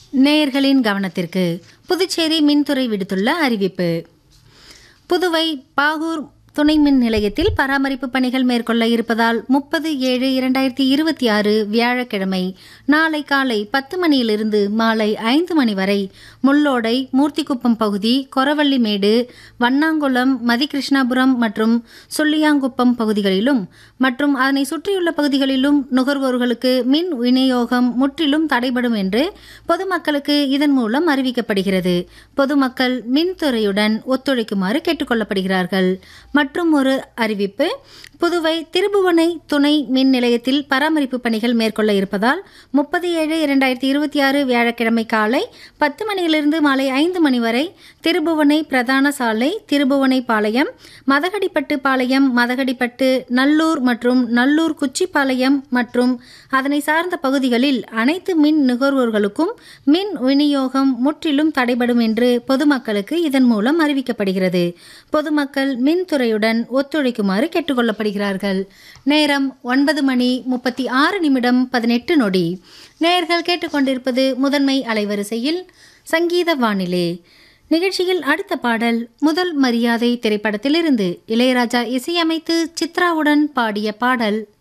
நேயர்களின் கவனத்திற்கு புதுச்சேரி மின்துறை விடுத்துள்ள அறிவிப்பு புதுவை பாகூர் துணை மின் நிலையத்தில் பராமரிப்பு பணிகள் மேற்கொள்ள இருப்பதால் முப்பது ஏழு இரண்டாயிரத்தி இருபத்தி ஆறு வியாழக்கிழமை நாளை காலை பத்து மணியிலிருந்து மாலை ஐந்து மணி வரை முள்ளோடை மூர்த்திக்குப்பம் பகுதி கொரவள்ளிமேடு வண்ணாங்குளம் மதிகிருஷ்ணாபுரம் மற்றும் சொல்லியாங்குப்பம் பகுதிகளிலும் மற்றும் அதனை சுற்றியுள்ள பகுதிகளிலும் நுகர்வோர்களுக்கு மின் விநியோகம் முற்றிலும் தடைபடும் என்று பொதுமக்களுக்கு இதன் மூலம் அறிவிக்கப்படுகிறது பொதுமக்கள் மின்துறையுடன் ஒத்துழைக்குமாறு கேட்டுக்கொள்ளப்படுகிறார்கள் மற்றும் ஒரு அறிவிப்பு புதுவை திருபுவனை துணை மின் நிலையத்தில் பராமரிப்பு பணிகள் மேற்கொள்ள இருப்பதால் முப்பது ஏழு இரண்டாயிரத்தி இருபத்தி ஆறு வியாழக்கிழமை காலை பத்து மணியிலிருந்து மாலை ஐந்து மணி வரை திருபுவனை பிரதான சாலை திருபுவனை பாளையம் மதகடிப்பட்டு பாளையம் மதகடிப்பட்டு நல்லூர் மற்றும் நல்லூர் குச்சிப்பாளையம் மற்றும் அதனை சார்ந்த பகுதிகளில் அனைத்து மின் நுகர்வோர்களுக்கும் மின் விநியோகம் முற்றிலும் தடைபடும் என்று பொதுமக்களுக்கு இதன் மூலம் அறிவிக்கப்படுகிறது பொதுமக்கள் மின்துறையுடன் ஒத்துழைக்குமாறு கேட்டுக்கொள்ளப்படுகிறார்கள் நேரம் ஒன்பது மணி முப்பத்தி ஆறு நிமிடம் பதினெட்டு நொடி நேயர்கள் கேட்டுக்கொண்டிருப்பது முதன்மை அலைவரிசையில் சங்கீத வானிலை நிகழ்ச்சியில் அடுத்த பாடல் முதல் மரியாதை திரைப்படத்திலிருந்து இளையராஜா இசையமைத்து சித்ராவுடன் பாடிய பாடல்